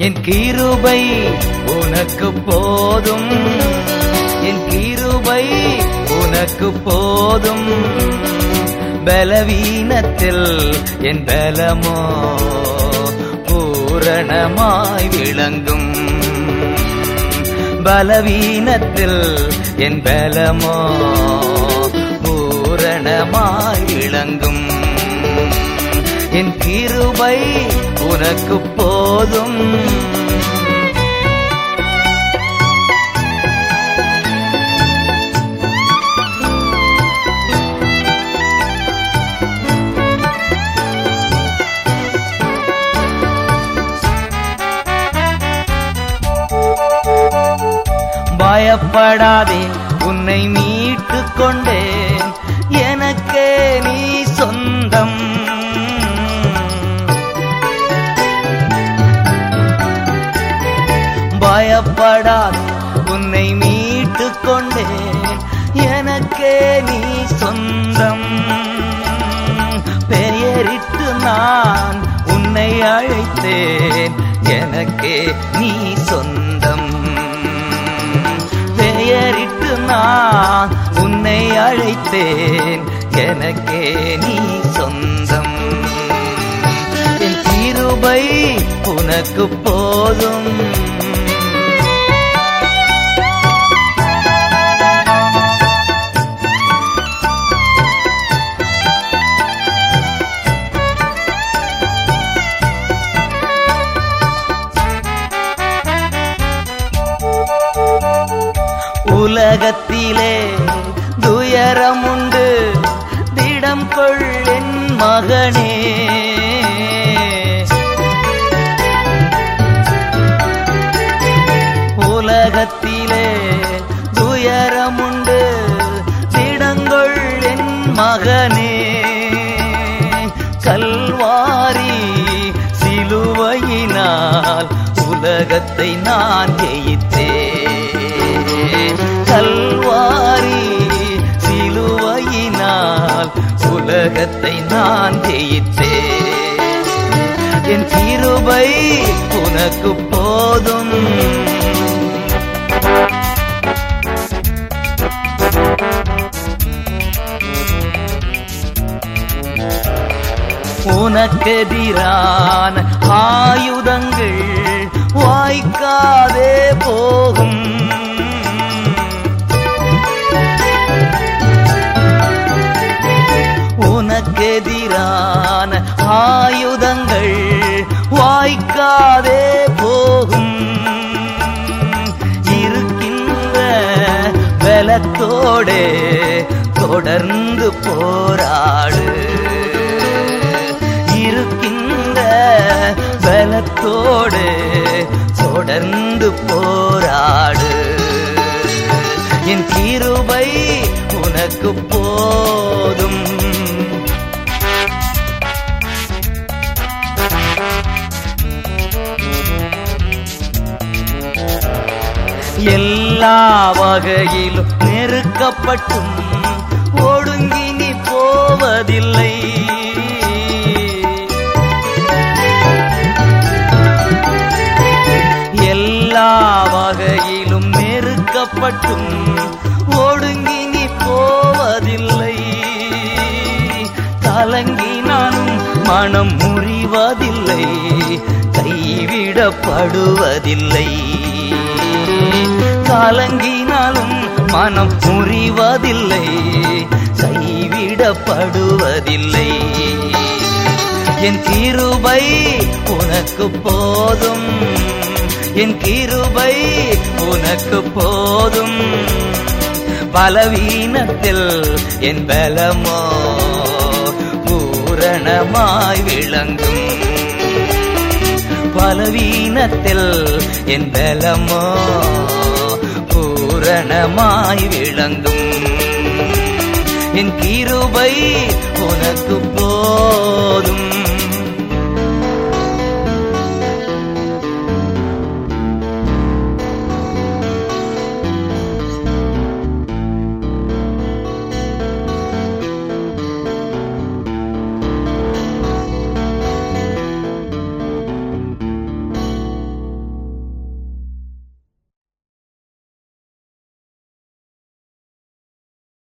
என் கிருபை உனக்கு போதும் என் கிருபை உனக்கு போதும் பலவீனத்தில் என் பலமோ பூரணமாய் விளங்கும் பலவீனத்தில் என் பலமோ பூரணமாய் விளங்கும் என் கிருபை உனக்கு போதும் பயப்படாதே உன்னை மீட்டு கொண்டேன் எனக்கே நீ சொந்தம் பயப்படாதே உன்னை மீட்டு கொண்டேன் எனக்கே நீ சொந்தம் பெயரிட்டு நான் உன்னை அழைத்தேன் எனக்கே நீ சொந்தம் பெயரிட்டு நான் உன்னை அழைத்தேன் எனக்கே நீ சொந்தம் என் கிருபை உனக்கு போதும் உலகத்திலே துயரம் உண்டு திடம் கொள் என் மகனே உலகத்திலே துயரம் உண்டு திடங்கொள் என் மகனே கல்வாரி சிலுவையினால் உலகத்தை நான் ஜெயித்தேன் கல்வாரி சிலுவையினால் உலகத்தை நான் ஜெயித்தேன் என் கிருபை உனக்கு போதும் உனக்கெதிரான ஆயுதங்கள் வாய்க்காதே போகும் உனக்கெதிரான ஆயுதங்கள் வாய்க்காதே போகும் இருக்கின்ற பலத்தோடே தொடர்ந்து போராடு இருக்கின்ற பலத்தோடு தொடர்ந்து போராடு என் கிருபை உனக்கு போதும் எல்லா வகையிலும் நெருக்கப்பட்டும் ஒடுங்கி நீ போவதில்லை எல்லா வகையிலும் நெருக்கப்பட்டும் ஒடுங்கி நீ போவதில்லை கலங்கினாலும் மனம் முறிவதில்லை கைவிடப்படுவதில்லை கலங்கினாலும் மனம் முறிவதில்லை கைவிடப்படுவதில்லை என் கிருபை உனக்கு போதும் என் கிருபை உனக்கு போதும் பலவீனத்தில் என் பலமோ பூரணமாய் விளங்கும் பலவீனத்தில் என் பலமோ பூரணமாய் விளங்கும் என் கிருபை உனக்கு போதும்